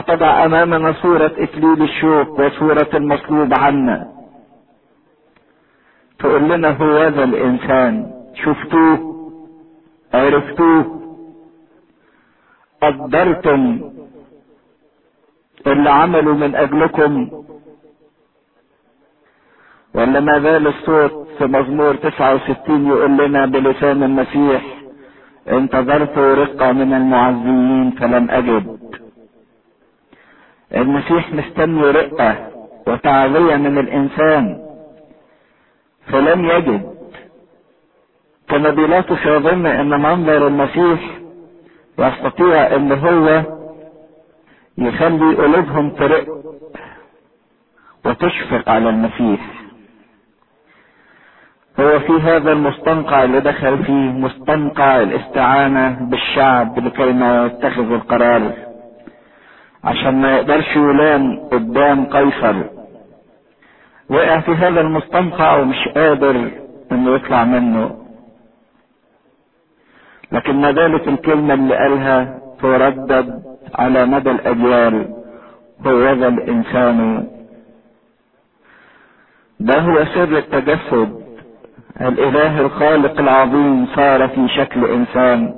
وتضع امامنا صورة اكليل الشوك وصورة المصلوب عنا تقول لنا هو هذا الانسان شفتوه عرفتوه قدرتم اللي عملوا من اجلكم ولا ما زال الصوت في مزمور 69 يقول لنا بلسان المسيح انتظرت رقة من المعزيين فلم اجد المسيح مستني رقة وتعزية من الانسان فلم يجد كان بيلاطس يظن ان منظر المسيح يستطيع ان هو يخلي قلوبهم ترق وتشفق على المسيح هو في هذا المستنقع اللي دخل فيه مستنقع الاستعانة بالشعب لكي ما يتخذ القرار عشان ما يقدرش يلام قدام قيصر وقع في هذا المستنقع ومش قادر انه يطلع منه لكن ما زالت الكلمة اللي قالها تردد على مدى الأجيال هو ذا الإنسان ده هو سر التجسد الإله الخالق العظيم صار في شكل إنسان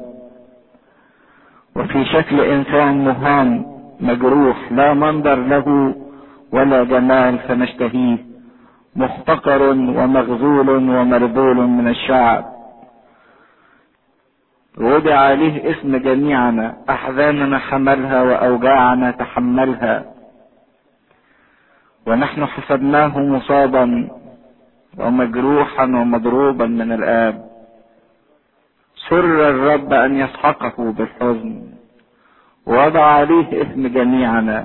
وفي شكل إنسان مهان مجروح لا منظر له ولا جمال فنشتهيه محتقر ومغزول ومرذول من الشعب وضع عليه اسم جميعنا احزاننا حملها واوجاعنا تحملها ونحن حسبناه مصابا ومجروحا ومضروبا من الاب سر الرب ان يسحقه بالحزن ووضع عليه اسم جميعنا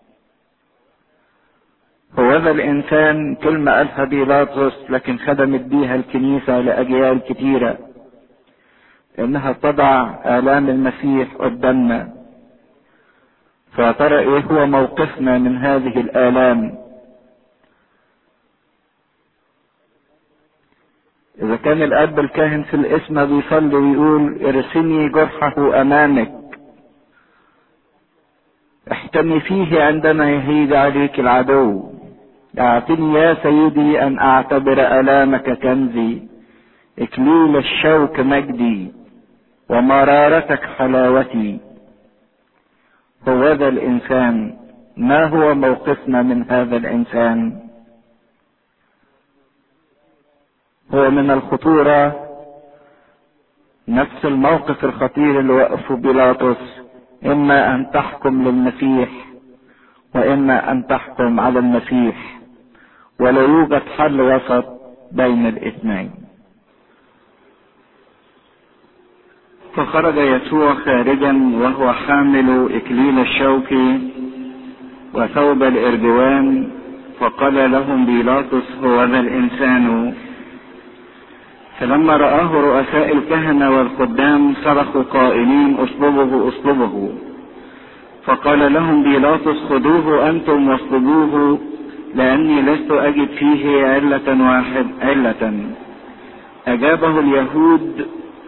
هو ذا الانسان كلمة قالها بيلاطس لكن خدمت بيها الكنيسة لاجيال كتيره انها تضع الام المسيح قدامنا فترى ايه هو موقفنا من هذه الالام اذا كان الاب الكاهن في الاسم بيصلي ويقول ارسني جرحه امامك احتمي فيه عندما يهيج عليك العدو اعطني يا سيدي ان اعتبر الامك كنزي اكليل الشوك مجدي ومرارتك حلاوتي هو ذا الانسان ما هو موقفنا من هذا الانسان هو من الخطورة نفس الموقف الخطير اللي وقفه بيلاطس اما ان تحكم للمسيح واما ان تحكم على المسيح ولا يوجد حل وسط بين الاثنين فخرج يسوع خارجا وهو حامل اكليل الشوك وثوب الارجوان فقال لهم بيلاطس هو ذا الانسان فلما رآه رؤساء الكهنة والخدام صرخوا قائلين اصلبه اصلبه فقال لهم بيلاطس خذوه انتم واصلبوه لاني لست اجد فيه علة واحد علة اجابه اليهود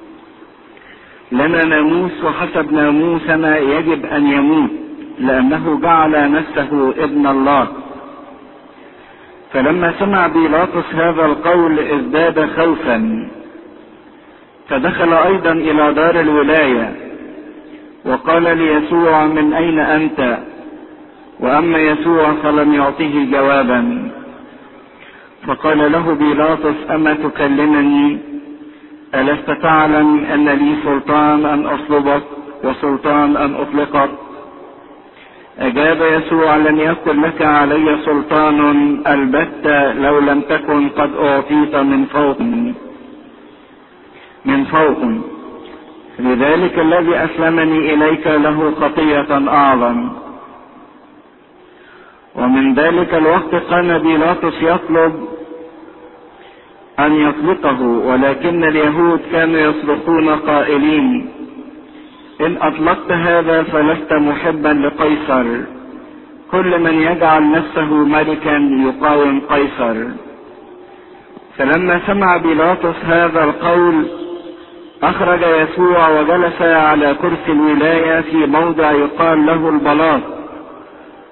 لنا ناموس وحسب ناموسنا يجب ان يموت لانه جعل نفسه ابن الله فلما سمع بيلاطس هذا القول ازداد خوفا فدخل ايضا الى دار الولايه وقال ليسوع من اين انت واما يسوع فلم يعطه جوابا فقال له بيلاطس اما تكلمني ألست تعلم أن لي سلطان أن أصلبك وسلطان أن أطلقك أجاب يسوع لم يكن لك علي سلطان البتة لو لم تكن قد أعطيت من فوق من فوق لذلك الذي أسلمني إليك له خطية أعظم ومن ذلك الوقت كان بيلاطس يطلب أن يطلقه ولكن اليهود كانوا يصرخون قائلين إن أطلقت هذا فلست محبا لقيصر كل من يجعل نفسه ملكا يقاوم قيصر فلما سمع بيلاطس هذا القول أخرج يسوع وجلس على كرسي الولاية في موضع يقال له البلاط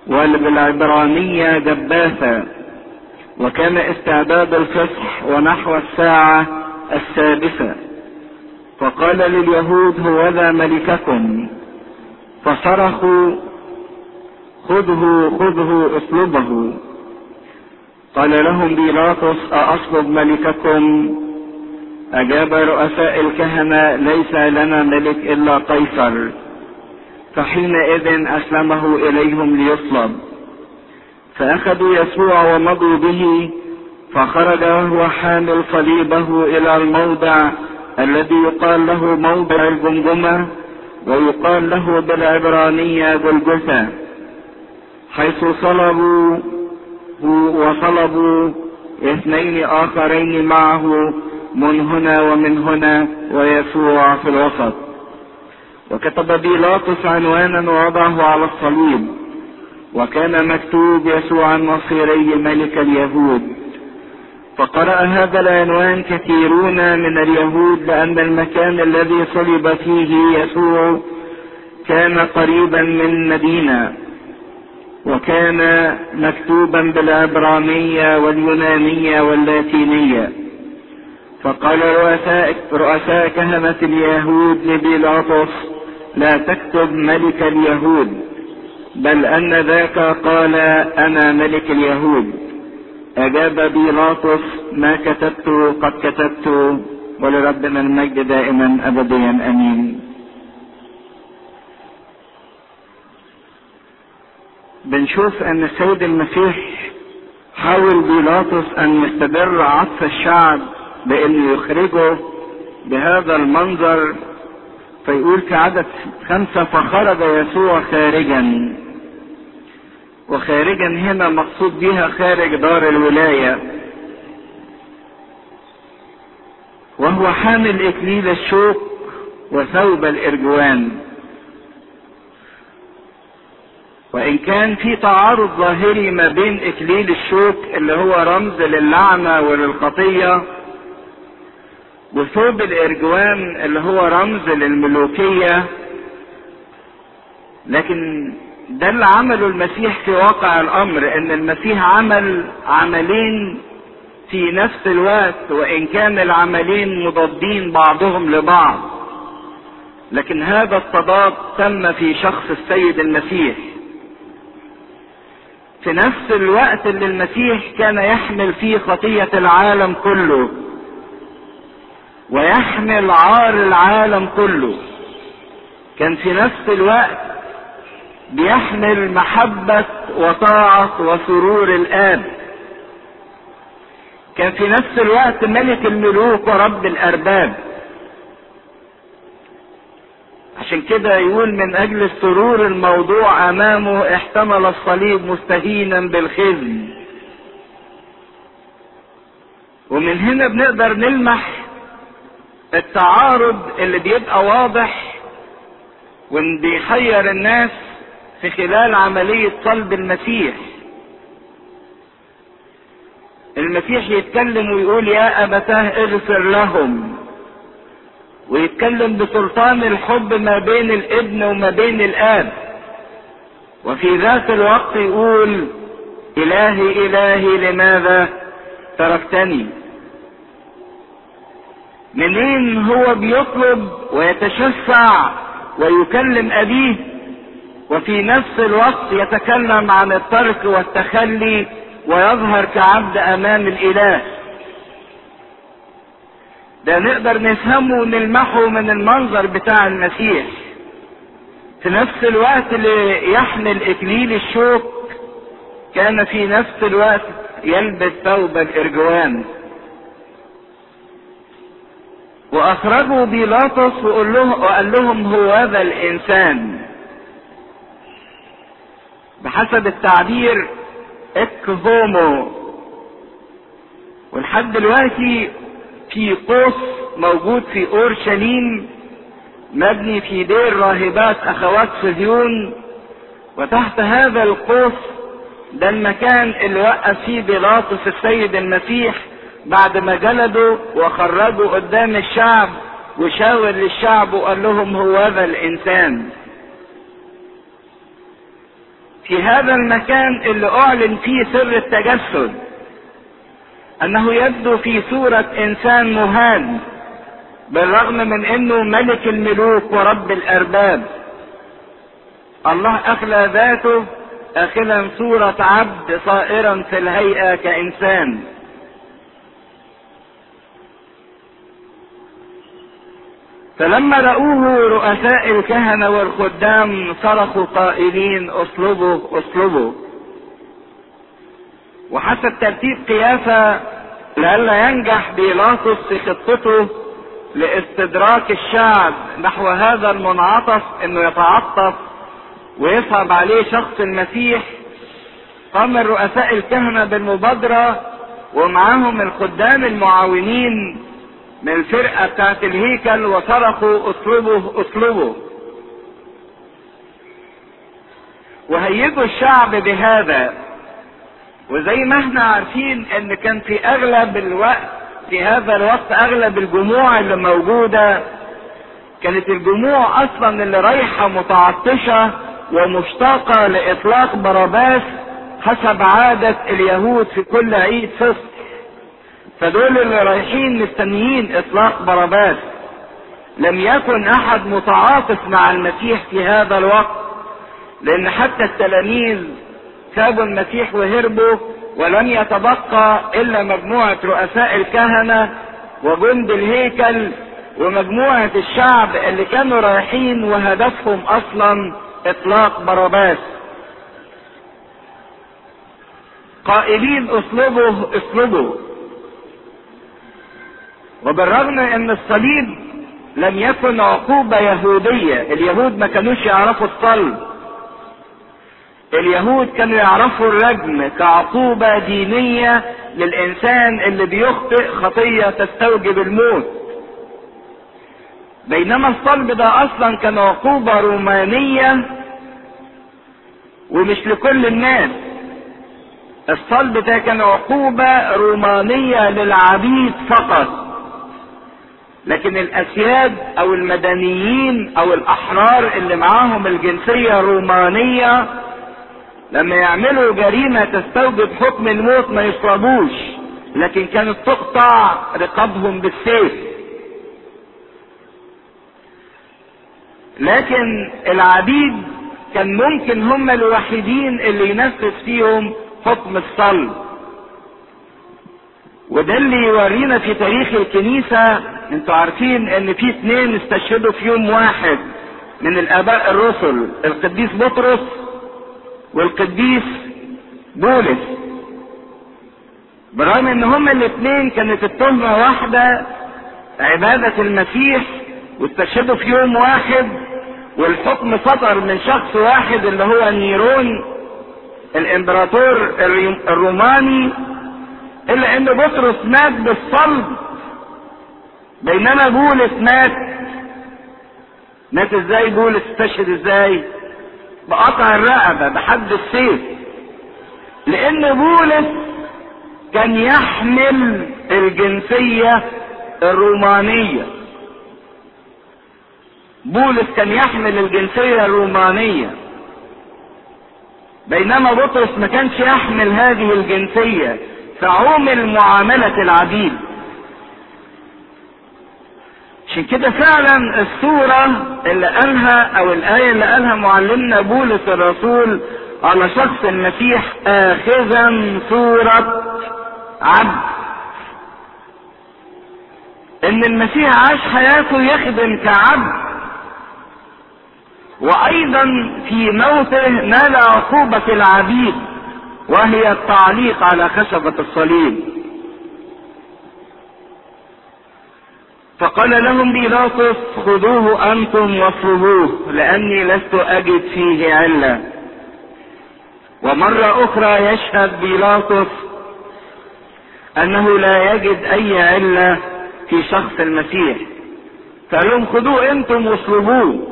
وبالعبرانية جباثة وكان استعداد الفصح ونحو الساعة السادسة فقال لليهود هو ذا ملككم فصرخوا خذه خذه اطلبه قال لهم بيلاطس أأصلب ملككم أجاب رؤساء الكهنة ليس لنا ملك إلا قيصر فحينئذ أسلمه إليهم ليصلب فأخذوا يسوع ومضوا به فخرج وهو حامل صليبه إلى الموضع الذي يقال له موضع الجمجمة ويقال له بالعبرانية جلجثة حيث صلبوا وصلبوا اثنين آخرين معه من هنا ومن هنا ويسوع في الوسط وكتب بيلاطس عنوانا ووضعه على الصليب وكان مكتوب يسوع النصيري ملك اليهود فقرأ هذا العنوان كثيرون من اليهود لأن المكان الذي صلب فيه يسوع كان قريبا من مدينة وكان مكتوبا بالعبرانية واليونانية واللاتينية فقال رؤساء, رؤساء كهنة اليهود لبيلاطس لا تكتب ملك اليهود بل أن ذاك قال أنا ملك اليهود أجاب بيلاطس ما كتبت قد كتبت ولربنا المجد دائما أبديا أمين بنشوف أن السيد المسيح حاول بيلاطس أن يستمر عطف الشعب بأنه يخرجه بهذا المنظر فيقول في عدد خمسة فخرج يسوع خارجا وخارجا هنا مقصود بها خارج دار الولاية وهو حامل إكليل الشوك وثوب الإرجوان وإن كان في تعارض ظاهري ما بين إكليل الشوك اللي هو رمز للعنة وللخطية وثوب الإرجوان اللي هو رمز للملوكية لكن ده اللي عمله المسيح في واقع الامر ان المسيح عمل عملين في نفس الوقت وان كان العملين مضادين بعضهم لبعض لكن هذا التضاد تم في شخص السيد المسيح في نفس الوقت اللي المسيح كان يحمل فيه خطية العالم كله ويحمل عار العالم كله كان في نفس الوقت بيحمل محبة وطاعة وسرور الآب كان في نفس الوقت ملك الملوك ورب الأرباب عشان كده يقول من أجل السرور الموضوع أمامه احتمل الصليب مستهينا بالخزي ومن هنا بنقدر نلمح التعارض اللي بيبقى واضح وان بيحير الناس في خلال عملية صلب المسيح المسيح يتكلم ويقول يا أبتاه اغفر لهم ويتكلم بسلطان الحب ما بين الابن وما بين الآب وفي ذات الوقت يقول إلهي إلهي لماذا تركتني منين هو بيطلب ويتشفع ويكلم أبيه وفي نفس الوقت يتكلم عن الترك والتخلي ويظهر كعبد امام الاله ده نقدر نفهمه ونلمحه من المنظر بتاع المسيح في نفس الوقت اللي يحمل اكليل الشوك كان في نفس الوقت يلبس ثوب الارجوان واخرجوا بيلاطس وقال لهم, وقال لهم هو هذا الانسان بحسب التعبير اك هومو ولحد دلوقتي في قوس موجود في اورشليم مبني في دير راهبات اخوات صهيون وتحت هذا القوس ده المكان اللي وقف فيه بيلاطس السيد المسيح بعد ما جلدوا وخرجوا قدام الشعب وشاور للشعب وقال لهم هو هذا الانسان في هذا المكان اللي اعلن فيه سر التجسد انه يبدو في صورة انسان مهان بالرغم من انه ملك الملوك ورب الارباب الله اخلى ذاته اخلا صورة عبد صائرا في الهيئة كانسان فلما رأوه رؤساء الكهنة والخدام صرخوا قائلين اصلبوا اصلبوا وحسب ترتيب قيافة لئلا ينجح بيلاطس في خطته لاستدراك الشعب نحو هذا المنعطف انه يتعطف ويصعب عليه شخص المسيح قام الرؤساء الكهنة بالمبادرة ومعاهم الخدام المعاونين من الفرقة بتاعت الهيكل وصرخوا اطلبوا اطلبوا وهيجوا الشعب بهذا وزي ما احنا عارفين ان كان في اغلب الوقت في هذا الوقت اغلب الجموع اللي موجودة كانت الجموع اصلا اللي رايحة متعطشة ومشتاقة لاطلاق باراباس حسب عادة اليهود في كل عيد فصح فدول اللي رايحين مستنيين اطلاق باراباس لم يكن احد متعاطف مع المسيح في هذا الوقت لان حتى التلاميذ سابوا المسيح وهربوا ولم يتبقى الا مجموعة رؤساء الكهنة وجند الهيكل ومجموعة الشعب اللي كانوا رايحين وهدفهم اصلا اطلاق باراباس قائلين اصلبوا اصلبوا وبالرغم ان الصليب لم يكن عقوبة يهودية اليهود ما كانوش يعرفوا الصلب اليهود كانوا يعرفوا الرجم كعقوبة دينية للإنسان اللي بيخطئ خطية تستوجب الموت بينما الصلب ده أصلا كان عقوبة رومانية ومش لكل الناس الصلب ده كان عقوبة رومانية للعبيد فقط لكن الأسياد أو المدنيين أو الأحرار اللي معاهم الجنسية الرومانية لما يعملوا جريمة تستوجب حكم الموت ما يصابوش لكن كانت تقطع رقابهم بالسيف لكن العبيد كان ممكن هم الوحيدين اللي ينفذ فيهم حكم الصلب وده اللي يورينا في تاريخ الكنيسة انتوا عارفين ان في اثنين استشهدوا في يوم واحد من الاباء الرسل القديس بطرس والقديس بولس برغم ان هما الاثنين كانت التهمة واحدة عبادة المسيح واستشهدوا في يوم واحد والحكم صدر من شخص واحد اللي هو نيرون الامبراطور الروماني الا ان بطرس مات بالصلب بينما بولس مات مات ازاي بولس استشهد ازاي بقطع الرقبة بحد السيف لان بولس كان يحمل الجنسية الرومانية بولس كان يحمل الجنسية الرومانية بينما بطرس ما كانش يحمل هذه الجنسية فعومل معاملة العبيد عشان كده فعلا الصورة اللي قالها او الآية اللي قالها معلمنا بولس الرسول على شخص المسيح آخذا صورة عبد ان المسيح عاش حياته يخدم كعبد وايضا في موته نال عقوبة العبيد وهي التعليق على خشبة الصليب فقال لهم بيلاطس خذوه انتم واصلبوه لاني لست اجد فيه عله ومره اخرى يشهد بيلاطس انه لا يجد اي عله في شخص المسيح فقال لهم خذوه انتم واصلبوه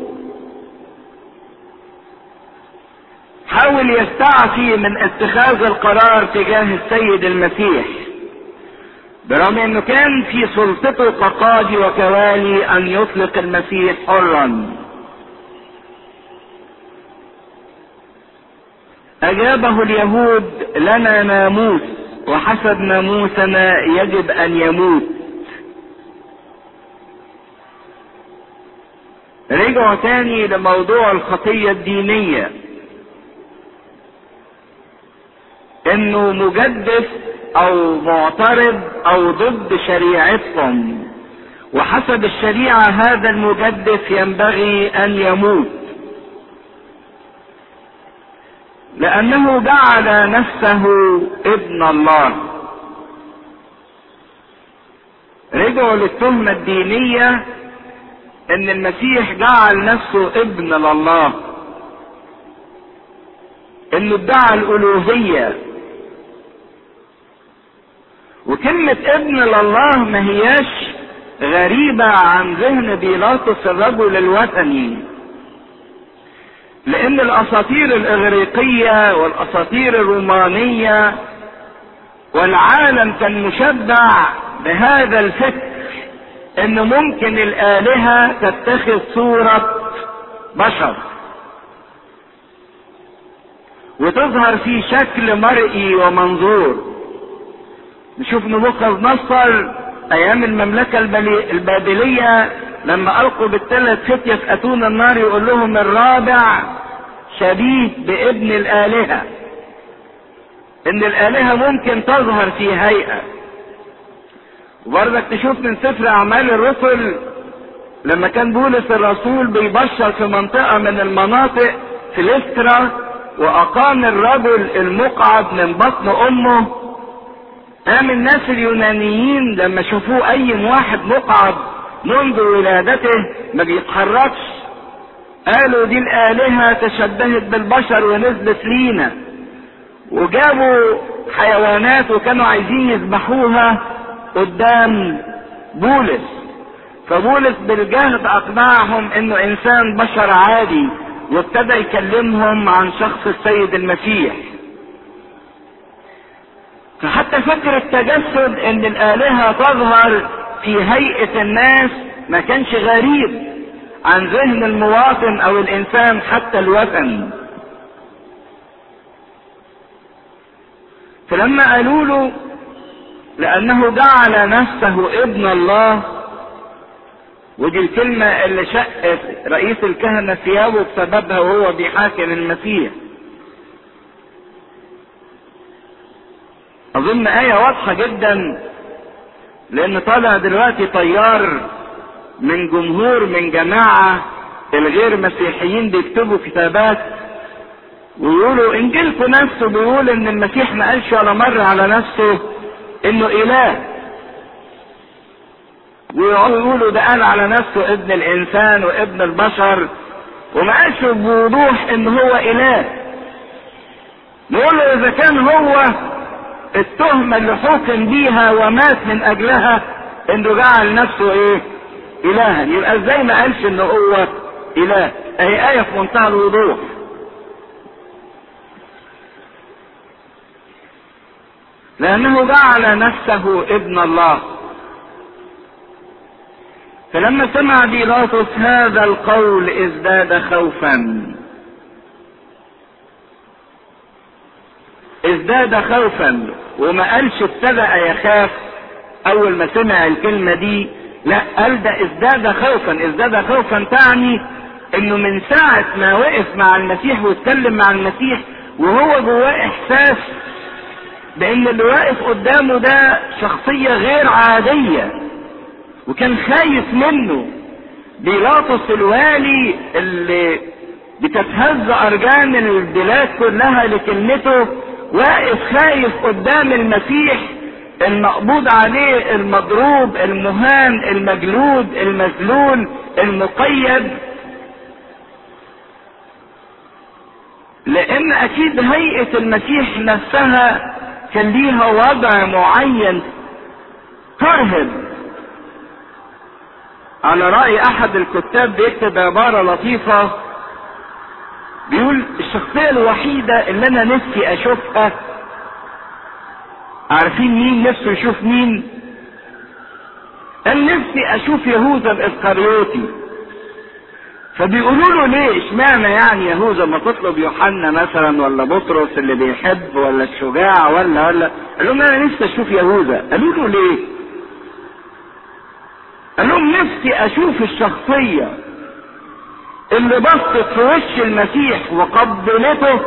حاول يستعفي من اتخاذ القرار تجاه السيد المسيح برغم انه كان في سلطته كقاضي وكوالي ان يطلق المسيح حرا اجابه اليهود لنا ناموس وحسب ناموسنا يجب ان يموت رجعوا تاني لموضوع الخطية الدينية انه مجدف او معترض او ضد شريعتهم وحسب الشريعة هذا المجدف ينبغي ان يموت لانه جعل نفسه ابن الله رجعوا للتهمة الدينية ان المسيح جعل نفسه ابن لله انه ادعى الالوهية وكلمة ابن لله ما هياش غريبة عن ذهن بيلاطس الرجل الوثني لان الاساطير الاغريقية والاساطير الرومانية والعالم كان مشبع بهذا الفكر ان ممكن الالهة تتخذ صورة بشر وتظهر في شكل مرئي ومنظور نشوف نبوخذ نصر ايام المملكة البابلية لما القوا بالثلاث فتية في اتون النار يقول لهم الرابع شبيه بابن الالهة ان الالهة ممكن تظهر في هيئة وبرضك تشوف من سفر اعمال الرسل لما كان بولس الرسول بيبشر في منطقة من المناطق في لسترا واقام الرجل المقعد من بطن امه قام الناس اليونانيين لما شافوه اي واحد مقعد منذ ولادته ما بيتحركش قالوا دي الالهة تشبهت بالبشر ونزلت لينا وجابوا حيوانات وكانوا عايزين يذبحوها قدام بولس فبولس بالجهد اقنعهم انه انسان بشر عادي وابتدى يكلمهم عن شخص السيد المسيح فحتى فكر التجسد ان الالهة تظهر في هيئة الناس ما كانش غريب عن ذهن المواطن او الانسان حتى الوثن فلما قالوا له لانه جعل نفسه ابن الله ودي الكلمة اللي شقت رئيس الكهنة ثيابه بسببها وهو بيحاكم المسيح اظن اية واضحة جدا لان طالع دلوقتي طيار من جمهور من جماعة الغير مسيحيين بيكتبوا كتابات ويقولوا انجيلكم نفسه بيقول ان المسيح ما قالش ولا مرة على نفسه انه اله ويقولوا ده قال على نفسه ابن الانسان وابن البشر وما قالش بوضوح ان هو اله نقول له اذا كان هو التهمة اللي حكم بيها ومات من اجلها انه جعل نفسه ايه الها يبقى ازاي ما قالش انه هو اله اهي ايه في منتهى الوضوح لانه جعل نفسه ابن الله فلما سمع بيلاطس هذا القول ازداد خوفا ازداد خوفا وما قالش ابتدأ يخاف اول ما سمع الكلمة دي لا قال ده ازداد خوفا ازداد خوفا تعني انه من ساعة ما وقف مع المسيح واتكلم مع المسيح وهو جواه احساس بان اللي واقف قدامه ده شخصية غير عادية وكان خايف منه بيلاطس الوالي اللي بتتهز ارجان البلاد كلها لكلمته واقف خايف قدام المسيح المقبوض عليه المضروب المهان المجلود المذلول المقيد لان اكيد هيئة المسيح نفسها كان ليها وضع معين ترهب على رأي احد الكتاب بيكتب عبارة لطيفة بيقول الشخصية الوحيدة اللي انا نفسي اشوفها عارفين مين نفسه يشوف مين قال نفسي اشوف يهوذا الاسخريوطي فبيقولوا له ليه اشمعنى يعني يهوذا ما تطلب يوحنا مثلا ولا بطرس اللي بيحب ولا الشجاع ولا ولا قال لهم انا نفسي اشوف يهوذا قالوا له ليه قال لهم نفسي اشوف الشخصيه اللي بصت في وش المسيح وقبلته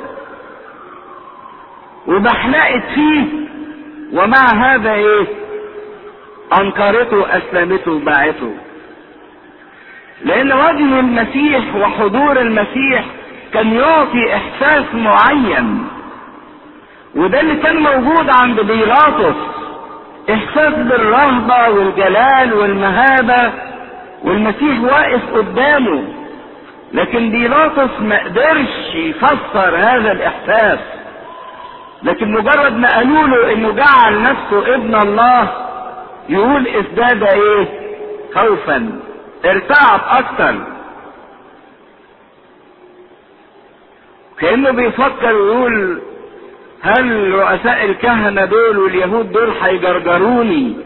وبحلقت فيه ومع هذا ايه انكرته اسلمته باعته لان وجه المسيح وحضور المسيح كان يعطي احساس معين وده اللي كان موجود عند بيلاطس احساس بالرهبة والجلال والمهابة والمسيح واقف قدامه لكن بيلاطس ما قدرش يفسر هذا الاحساس لكن مجرد ما قالوا له انه جعل نفسه ابن الله يقول ازداد ايه خوفا ارتعب اكتر كانه بيفكر ويقول هل رؤساء الكهنه دول واليهود دول هيجرجروني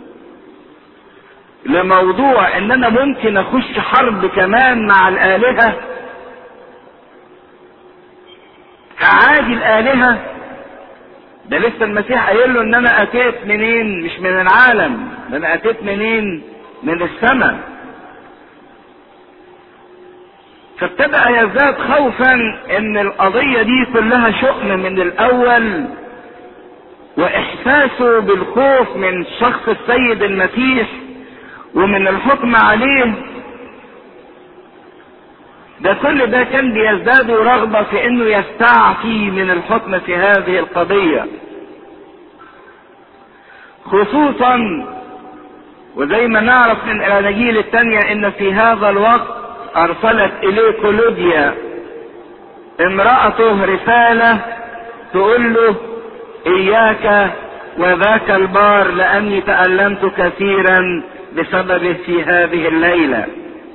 لموضوع ان انا ممكن اخش حرب كمان مع الالهه كعادي الالهه ده لسه المسيح قايل له ان انا اتيت منين مش من العالم ده انا اتيت منين من السماء فابتدأ يزداد خوفا ان القضية دي كلها شؤم من الاول واحساسه بالخوف من شخص السيد المسيح ومن الحكم عليه ده كل ده كان بيزداد رغبة في انه يستعفي من الحكم في هذه القضية خصوصا وزي ما نعرف من الاناجيل التانية ان في هذا الوقت ارسلت اليه كلوديا امرأته رسالة تقول له اياك وذاك البار لاني تألمت كثيرا بسببه في هذه الليلة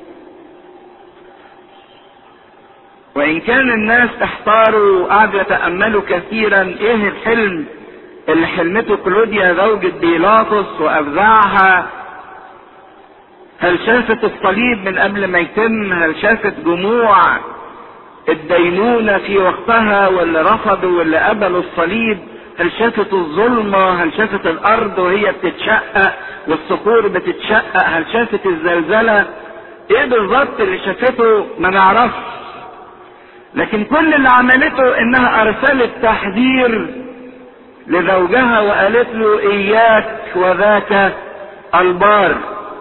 وان كان الناس احتاروا وقعدوا يتأملوا كثيرا ايه الحلم اللي حلمته كلوديا زوجة بيلاطس وافزعها هل شافت الصليب من قبل ما يتم هل شافت جموع الدينونة في وقتها واللي رفضوا واللي قبلوا الصليب هل شافت الظلمة هل شافت الارض وهي بتتشقق والصخور بتتشقق هل شافت الزلزلة ايه بالظبط اللي شافته ما نعرفش لكن كل اللي عملته انها ارسلت تحذير لزوجها وقالت له اياك وذاك البار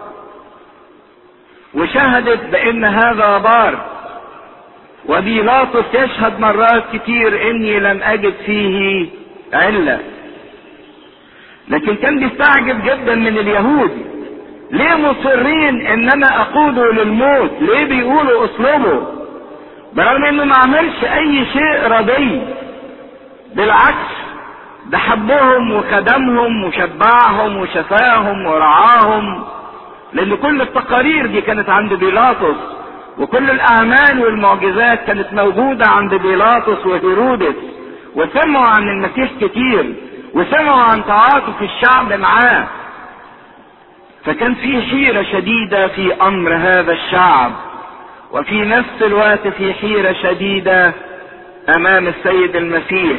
وشهدت بان هذا بار وبيلاطس يشهد مرات كتير اني لم اجد فيه علة لكن كان بيستعجب جدا من اليهود ليه مصرين ان انا اقوده للموت ليه بيقولوا اصلبه برغم انه ما عملش اي شيء ردي بالعكس ده حبهم وخدمهم وشبعهم وشفاهم ورعاهم لان كل التقارير دي كانت عند بيلاطس وكل الاعمال والمعجزات كانت موجودة عند بيلاطس وهيرودس وسمعوا عن المسيح كتير وسمعوا عن تعاطف الشعب معاه فكان في حيرة شديدة في امر هذا الشعب وفي نفس الوقت في حيرة شديدة امام السيد المسيح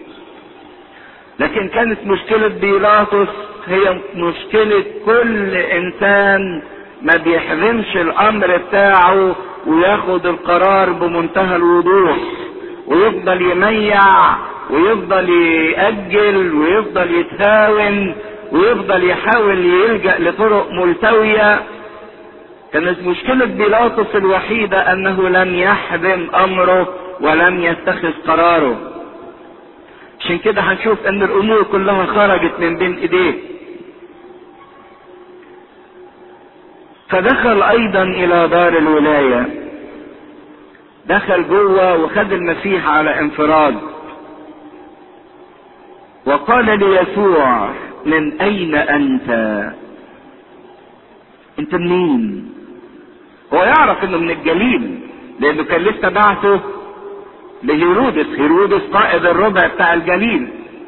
لكن كانت مشكلة بيلاطس هي مشكلة كل انسان ما بيحرمش الامر بتاعه وياخد القرار بمنتهى الوضوح ويفضل يميع ويفضل يأجل ويفضل يتهاون ويفضل يحاول يلجأ لطرق ملتوية كانت مشكلة بيلاطس الوحيدة انه لم يحرم امره ولم يتخذ قراره عشان كده هنشوف ان الامور كلها خرجت من بين ايديه فدخل ايضا الى دار الولاية دخل جوه وخد المسيح على انفراد وقال ليسوع من اين انت انت منين هو يعرف انه من الجليل لانه كان لسه بعثه لهيرودس هيرودس قائد الربع بتاع الجليل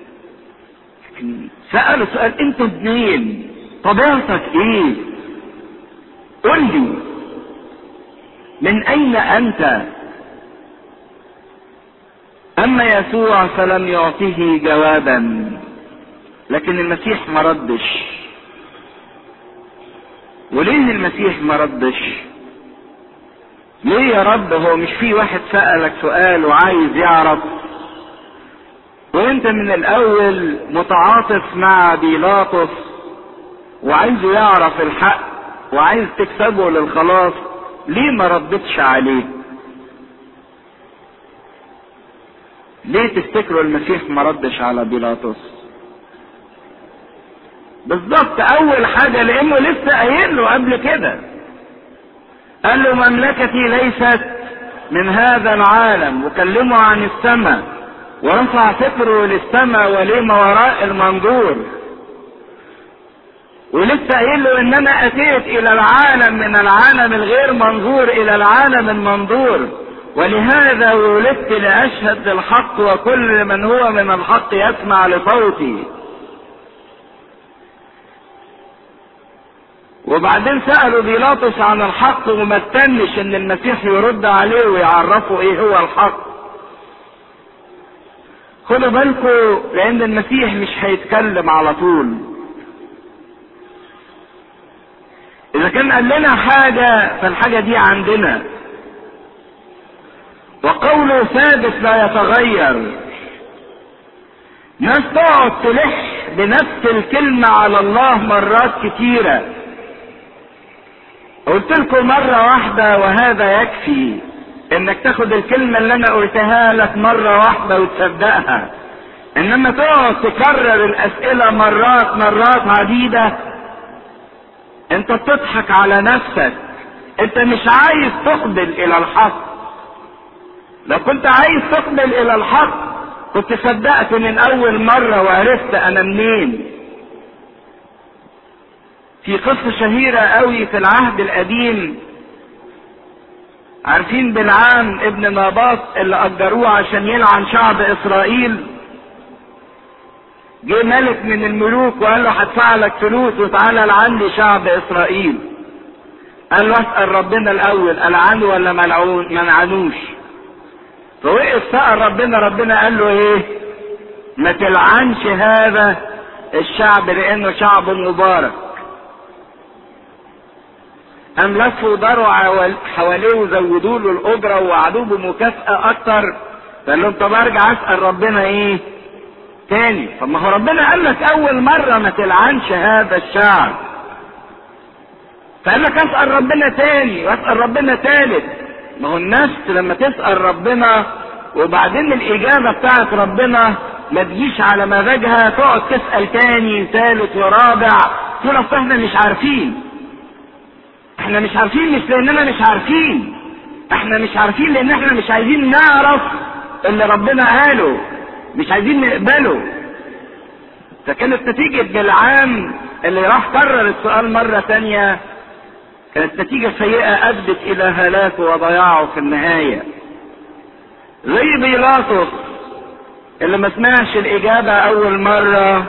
سأله سؤال انت منين طبيعتك ايه قل لي من اين انت اما يسوع فلم يعطه جوابا لكن المسيح ما ردش وليه المسيح ما ردش ليه يا رب هو مش في واحد سألك سؤال وعايز يعرف وانت من الاول متعاطف مع بيلاطس وعايزه يعرف الحق وعايز تكسبه للخلاص ليه ما ردتش عليه ليه تفتكروا المسيح ما ردش على بيلاطس بالظبط اول حاجة لانه لسه قايل له قبل كده قال له مملكتي ليست من هذا العالم وكلمه عن السماء ورفع فكره للسماء ولما وراء المنظور ولسه قايل له ان انا اتيت الى العالم من العالم الغير منظور الى العالم المنظور ولهذا ولدت لاشهد الحق وكل من هو من الحق يسمع لصوتي وبعدين سألوا بيلاطس عن الحق وما استنش ان المسيح يرد عليه ويعرفه ايه هو الحق خدوا بالكم لان المسيح مش هيتكلم على طول اذا كان قال لنا حاجة فالحاجة دي عندنا وقوله ثابت لا يتغير ناس تقعد تلح بنفس الكلمة على الله مرات كتيرة قلت لكم مرة واحدة وهذا يكفي انك تاخد الكلمة اللي انا قلتها لك مرة واحدة وتصدقها انما تقعد تكرر الاسئلة مرات مرات عديدة انت بتضحك على نفسك انت مش عايز تقبل الى الحق لو كنت عايز تقبل الى الحق كنت صدقت من اول مرة وعرفت انا منين في قصة شهيرة قوي في العهد القديم عارفين بالعام ابن ناباط اللي اجروه عشان يلعن شعب اسرائيل جه ملك من الملوك وقال له هدفع لك فلوس وتعالى لعن لي شعب اسرائيل قال له اسال ربنا الاول العنه ولا ملعون ما نعنوش فوقف سأل ربنا ربنا قال له ايه ما تلعنش هذا الشعب لانه شعب مبارك قام لفوا وداروا حواليه وزودوا له الاجره ووعدوه بمكافاه اكتر فقال لهم طب ارجع اسال ربنا ايه تاني طب ما هو ربنا قال لك اول مره ما تلعنش هذا الشعب فقال لك اسال ربنا تاني واسال ربنا تالت ما هو الناس لما تسال ربنا وبعدين الاجابه بتاعت ربنا ما تجيش على مزاجها تقعد تسال تاني ثالث ورابع تقول اصل احنا مش عارفين احنا مش عارفين مش لاننا مش عارفين احنا مش عارفين لان احنا مش عايزين نعرف اللي ربنا قاله مش عايزين نقبله فكانت نتيجة بالعام اللي راح كرر السؤال مرة تانية كانت نتيجة سيئة أدت إلى هلاكه وضياعه في النهاية زي بيلاطس اللي ما سمعش الإجابة أول مرة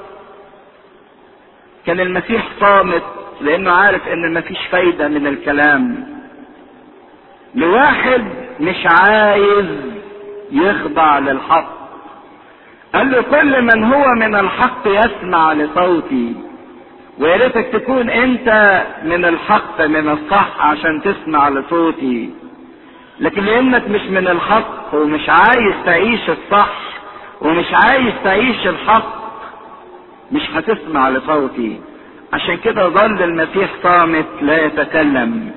كان المسيح صامت لانه عارف ان مفيش فايدة من الكلام لواحد مش عايز يخضع للحق قال له كل من هو من الحق يسمع لصوتي ويا ريتك تكون انت من الحق من الصح عشان تسمع لصوتي لكن لانك مش من الحق ومش عايز تعيش الصح ومش عايز تعيش الحق مش هتسمع لصوتي عشان كده ظل المسيح صامت لا يتكلم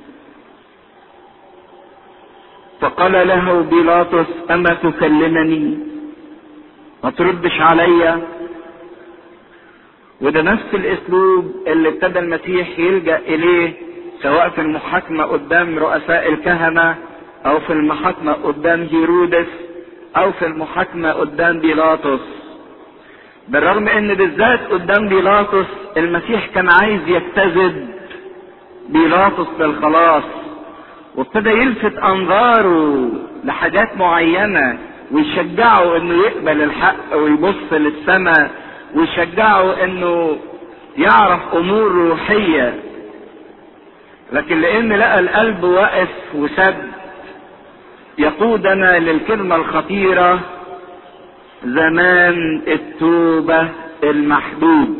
فقال له بيلاطس اما تكلمني ما تردش عليا وده نفس الاسلوب اللي ابتدى المسيح يلجا اليه سواء في المحاكمه قدام رؤساء الكهنه او في المحاكمه قدام هيرودس او في المحاكمه قدام بيلاطس بالرغم ان بالذات قدام بيلاطس المسيح كان عايز يجتذب بيلاطس للخلاص وابتدى يلفت انظاره لحاجات معينة ويشجعه انه يقبل الحق ويبص للسماء ويشجعه انه يعرف امور روحية لكن لان لقى القلب واقف وسد يقودنا للكلمة الخطيرة زمان التوبة المحدود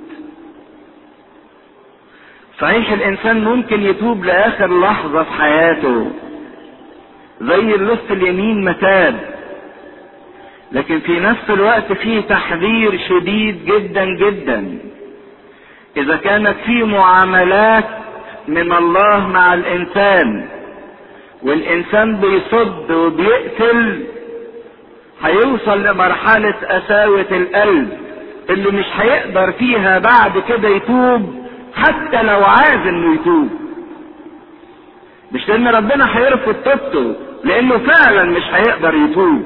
صحيح الانسان ممكن يتوب لاخر لحظة في حياته زي اللص اليمين متاب لكن في نفس الوقت فيه تحذير شديد جدا جدا اذا كانت في معاملات من الله مع الانسان والانسان بيصد وبيقتل هيوصل لمرحلة قساوة القلب اللي مش هيقدر فيها بعد كده يتوب حتى لو عايز انه يتوب مش لان ربنا هيرفض توبته لانه فعلا مش هيقدر يتوب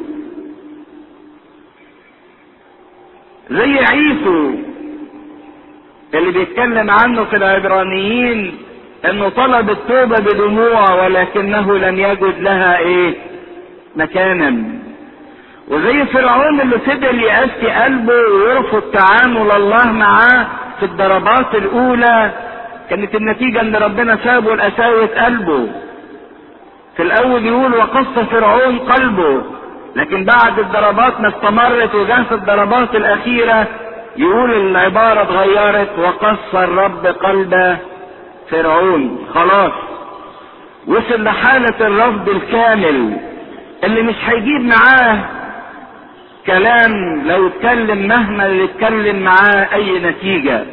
زي عيسو اللي بيتكلم عنه في العبرانيين انه طلب التوبة بدموع ولكنه لم يجد لها ايه مكانا وزي فرعون اللي فضل يقسي قلبه ويرفض تعامل الله معاه في الضربات الاولى كانت النتيجة ان ربنا سابه لقساوة قلبه في الاول يقول وقص فرعون قلبه لكن بعد الضربات ما استمرت وجاء في الضربات الاخيرة يقول العبارة اتغيرت وقص الرب قلب فرعون خلاص وصل لحالة الرفض الكامل اللي مش هيجيب معاه كلام لو اتكلم مهما يتكلم معاه اي نتيجة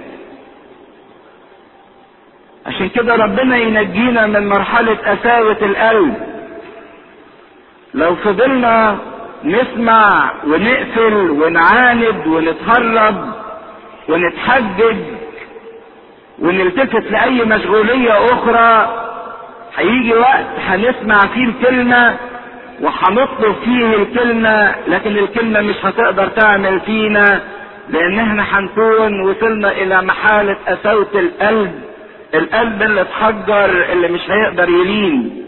عشان كده ربنا ينجينا من مرحلة قساوة القلب لو فضلنا نسمع ونقفل ونعاند ونتهرب ونتحجج ونلتفت لأي مشغولية أخرى هيجي وقت هنسمع فيه الكلمة وهنطلب فيه الكلمة لكن الكلمة مش هتقدر تعمل فينا لأن احنا هنكون وصلنا إلى محالة قساوة القلب القلب اللي اتحجر اللي مش هيقدر يلين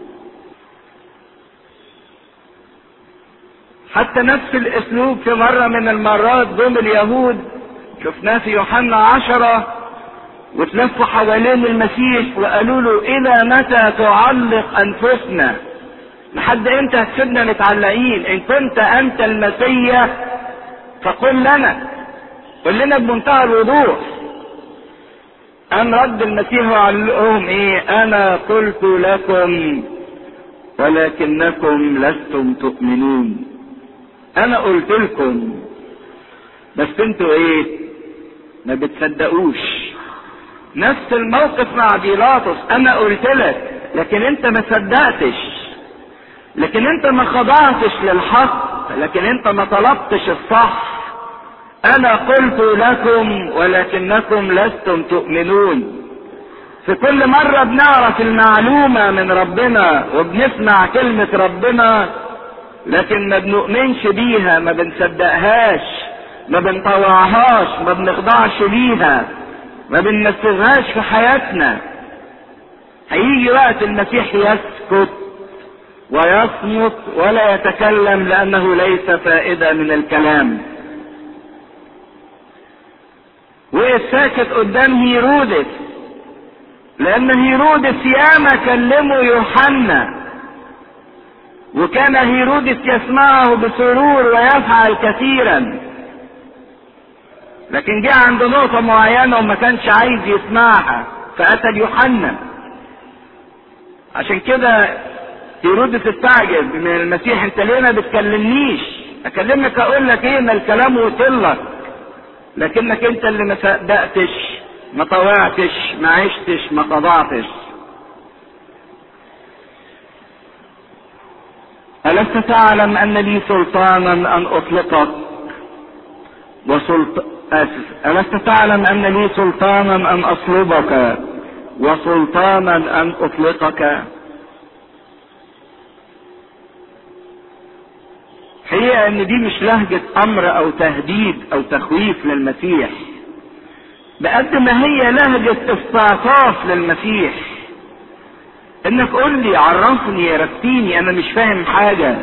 حتى نفس الاسلوب في مرة من المرات ضمن اليهود شفناه في يوحنا عشرة وتلفوا حوالين المسيح وقالوا له الى متى تعلق انفسنا لحد امتى هتسيبنا متعلقين ان كنت انت المسيح فقل لنا قل لنا بمنتهى الوضوح قام رد المسيح وقال لهم ايه انا قلت لكم ولكنكم لستم تؤمنون انا قلت لكم بس انتوا ايه ما بتصدقوش نفس الموقف مع بيلاطس انا قلت لك لكن انت ما صدقتش لكن انت ما خضعتش للحق لكن انت ما طلبتش الصح انا قلت لكم ولكنكم لستم تؤمنون في كل مرة بنعرف المعلومة من ربنا وبنسمع كلمة ربنا لكن ما بنؤمنش بيها ما بنصدقهاش ما بنطوعهاش ما بنخضعش ليها ما بننفذهاش في حياتنا هيجي وقت المسيح يسكت ويصمت ولا يتكلم لانه ليس فائده من الكلام وقف ساكت قدام هيرودس لان هيرودس ياما كلمه يوحنا وكان هيرودس يسمعه بسرور ويفعل كثيرا لكن جه عند نقطة معينة وما كانش عايز يسمعها فأتى يوحنا عشان كده هيرودس استعجب من المسيح انت ليه ما بتكلمنيش اكلمك اقول لك ايه ما الكلام وصل لك لكنك انت اللي ما صدقتش ما طوعتش ما عشتش ما خضعتش ألست تعلم أن لي سلطانا أن أطلقك وسلط... آسف ألست تعلم أن لي سلطانا أن أصلبك وسلطانا أن أطلقك هي ان دي مش لهجة امر او تهديد او تخويف للمسيح بقد ما هي لهجة استعطاف للمسيح انك قول لي عرفني رفتيني انا مش فاهم حاجة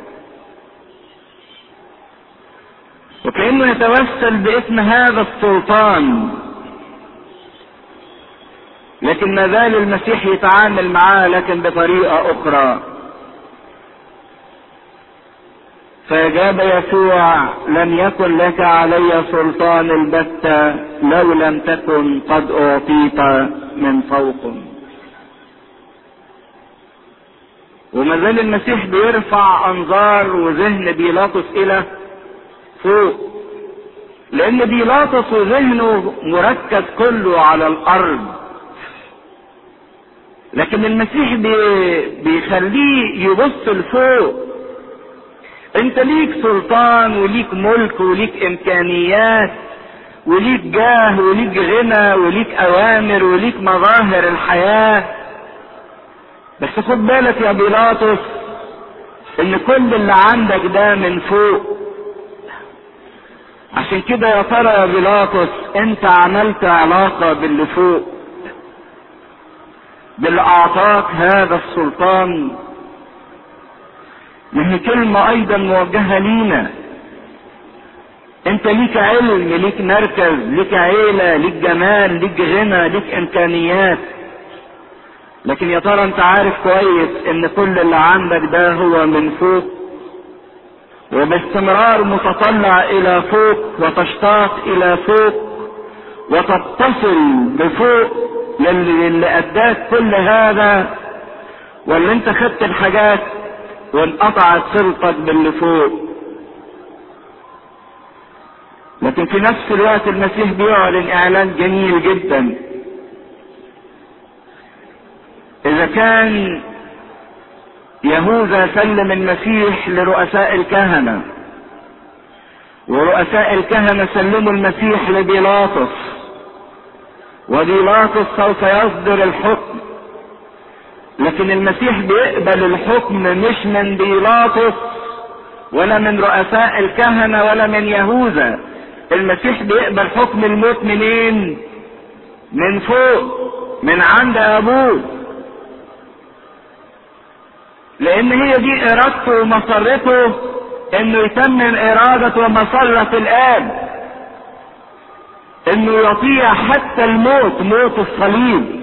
وكأنه يتوسل باسم هذا السلطان لكن ما زال المسيح يتعامل معاه لكن بطريقة أخرى فأجاب يسوع لم يكن لك علي سلطان البتة لو لم تكن قد أعطيت من فوق وما زال المسيح بيرفع أنظار وذهن بيلاطس إلى فوق لأن بيلاطس وذهنه مركز كله على الأرض لكن المسيح بي بيخليه يبص لفوق انت ليك سلطان وليك ملك وليك امكانيات وليك جاه وليك غنى وليك اوامر وليك مظاهر الحياة بس خد بالك يا بيلاطس ان كل اللي عندك ده من فوق عشان كده يا ترى يا بيلاطس انت عملت علاقة باللي فوق باللي اعطاك هذا السلطان ما هي كلمة ايضا موجهة لينا انت ليك علم ليك مركز ليك عيلة ليك جمال ليك غنى ليك امكانيات لكن يا ترى انت عارف كويس ان كل اللي عندك ده هو من فوق وباستمرار متطلع الى فوق وتشتاق الى فوق وتتصل بفوق للي اداك كل هذا ولا انت خدت الحاجات وانقطعت صلتك باللي فوق لكن في نفس الوقت المسيح بيعلن اعلان جميل جدا اذا كان يهوذا سلم المسيح لرؤساء الكهنة ورؤساء الكهنة سلموا المسيح لبيلاطس وبيلاطس سوف يصدر الحكم لكن المسيح بيقبل الحكم مش من بيلاطس ولا من رؤساء الكهنة ولا من يهوذا المسيح بيقبل حكم الموت منين من فوق من عند ابوه لان هي دي ارادته ومسرته انه يتمم ارادة ومسرة الاب انه يطيع حتى الموت موت الصليب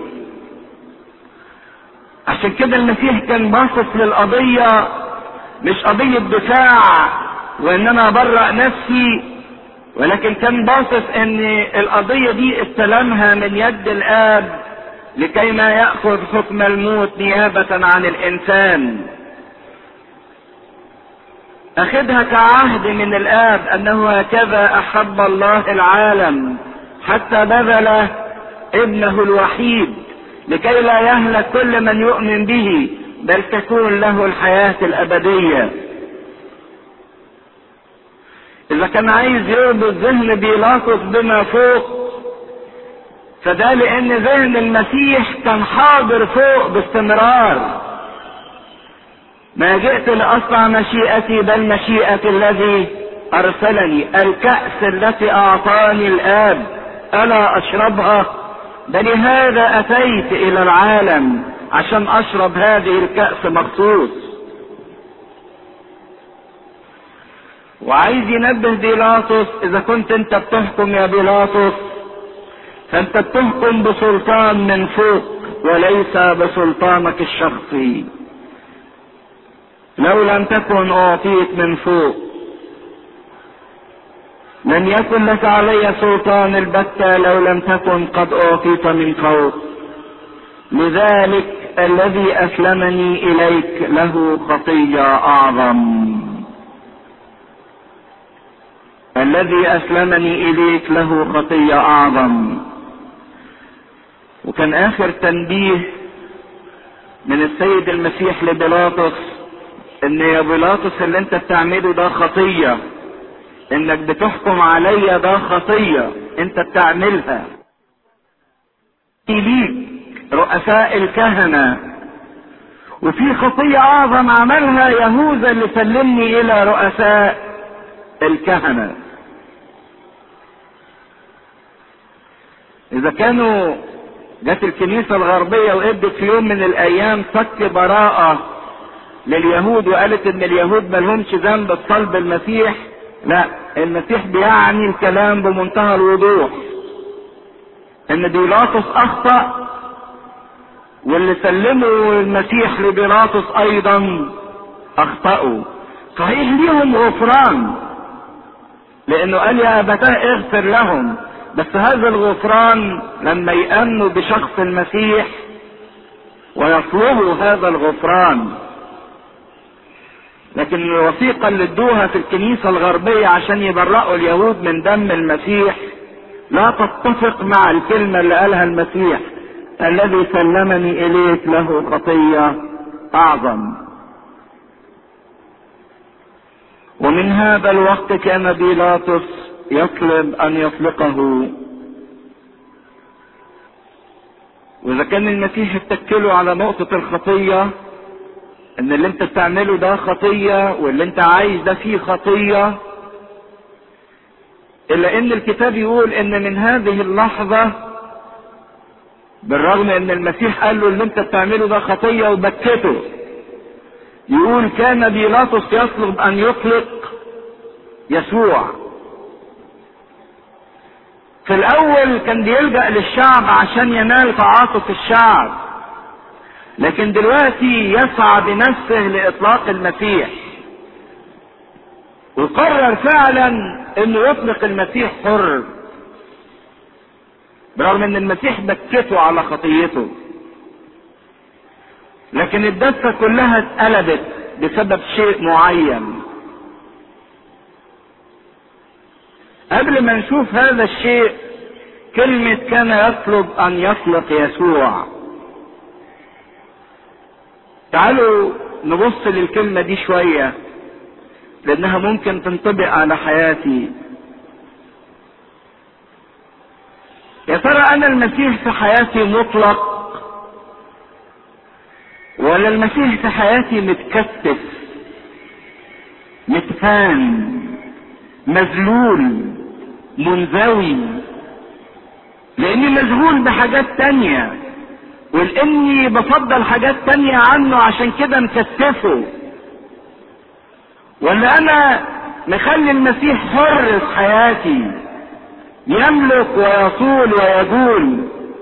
عشان كده المسيح كان باصص للقضية مش قضية دفاع وان انا ابرأ نفسي ولكن كان باصص ان القضية دي استلمها من يد الاب لكي ما يأخذ حكم الموت نيابة عن الانسان اخذها كعهد من الاب انه هكذا احب الله العالم حتى بذل ابنه الوحيد لكي لا يهلك كل من يؤمن به بل تكون له الحياة الابدية اذا كان عايز يربط ذهن بيلاطس بما فوق فده لان ذهن المسيح كان حاضر فوق باستمرار ما جئت لاصنع مشيئتي بل مشيئة الذي ارسلني الكأس التي اعطاني الاب الا اشربها بلهذا اتيت الى العالم عشان اشرب هذه الكأس مخصوص وعايز ينبه بيلاطس اذا كنت انت بتحكم يا بيلاطس فانت بتحكم بسلطان من فوق وليس بسلطانك الشخصي لو لم تكن اعطيت من فوق لم يكن لك علي سلطان البتة لو لم تكن قد اعطيت من فوق لذلك الذي اسلمني اليك له خطية اعظم الذي اسلمني اليك له خطية اعظم وكان اخر تنبيه من السيد المسيح لبيلاطس ان يا بيلاطس اللي انت بتعمله ده خطية انك بتحكم عليا ده خطية انت بتعملها ليك رؤساء الكهنة وفي خطية اعظم عملها يهوذا اللي سلمني الى رؤساء الكهنة اذا كانوا جت الكنيسة الغربية وادت في يوم من الايام فك براءة لليهود وقالت ان اليهود ملهمش ذنب بصلب المسيح لا المسيح بيعني الكلام بمنتهى الوضوح ان بيلاطس اخطأ واللي سلموا المسيح لبيلاطس ايضا اخطأوا صحيح ليهم غفران لانه قال يا ابتاه اغفر لهم بس هذا الغفران لما يأمنوا بشخص المسيح ويطلبوا هذا الغفران لكن الوثيقة اللي ادوها في الكنيسة الغربية عشان يبرئوا اليهود من دم المسيح لا تتفق مع الكلمة اللي قالها المسيح الذي سلمني إليك له خطية أعظم ومن هذا الوقت كان بيلاطس يطلب أن يطلقه وإذا كان المسيح اتكله على نقطة الخطية ان اللي انت بتعمله ده خطية واللي انت عايز ده فيه خطية الا ان الكتاب يقول ان من هذه اللحظة بالرغم ان المسيح قال له اللي انت بتعمله ده خطية وبكته يقول كان بيلاطس يطلب ان يطلق يسوع في الاول كان بيلجأ للشعب عشان ينال تعاطف الشعب لكن دلوقتي يسعى بنفسه لاطلاق المسيح وقرر فعلا انه يطلق المسيح حر برغم ان المسيح بكته على خطيته لكن الدفة كلها اتقلبت بسبب شيء معين قبل ما نشوف هذا الشيء كلمة كان يطلب ان يطلق يسوع تعالوا نبص للكلمة دي شوية لانها ممكن تنطبق على حياتي يا ترى انا المسيح في حياتي مطلق ولا المسيح في حياتي متكتف متفان مذلول منزوي لاني مشغول بحاجات تانية ولاني بفضل حاجات تانية عنه عشان كده مكتفه ولا انا مخلي المسيح حر في حياتي يملك ويصول ويجول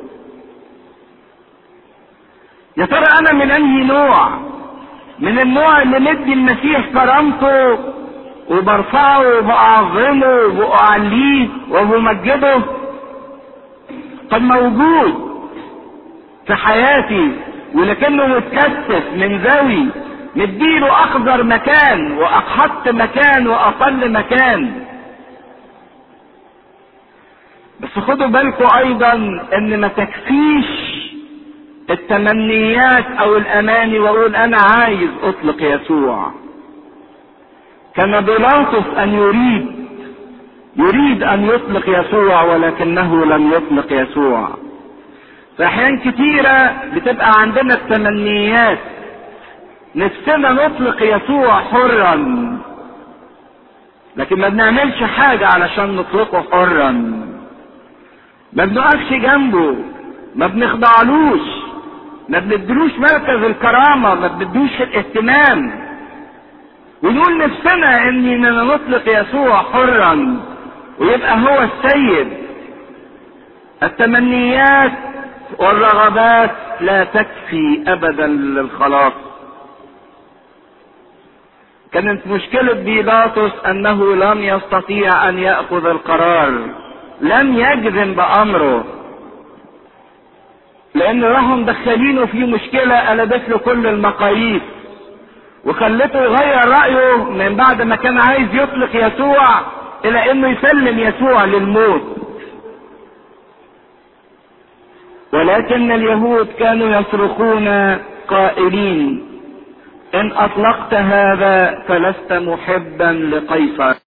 يا ترى انا من انهي نوع من النوع اللي مدي المسيح كرامته وبرفعه وبأعظمه وبأعليه وبمجده قد موجود في حياتي ولكنه متكتف من ذوي مديله اخضر مكان واحط مكان واقل مكان بس خدوا بالكم ايضا ان ما تكفيش التمنيات او الاماني واقول انا عايز اطلق يسوع كان بيلاطس ان يريد يريد ان يطلق يسوع ولكنه لم يطلق يسوع فاحيان كتيرة بتبقى عندنا التمنيات نفسنا نطلق يسوع حرا لكن ما بنعملش حاجة علشان نطلقه حرا ما بنقفش جنبه ما بنخضعلوش ما بندلوش مركز الكرامة ما بندوش الاهتمام ونقول نفسنا اننا نطلق يسوع حرا ويبقى هو السيد التمنيات والرغبات لا تكفي ابدا للخلاص كانت مشكلة بيلاطس انه لم يستطيع ان يأخذ القرار لم يجزم بامره لان راحوا مدخلينه في مشكلة قلبت له كل المقاييس وخلته يغير رأيه من بعد ما كان عايز يطلق يسوع الى انه يسلم يسوع للموت ولكن اليهود كانوا يصرخون قائلين ان اطلقت هذا فلست محبا لقيصر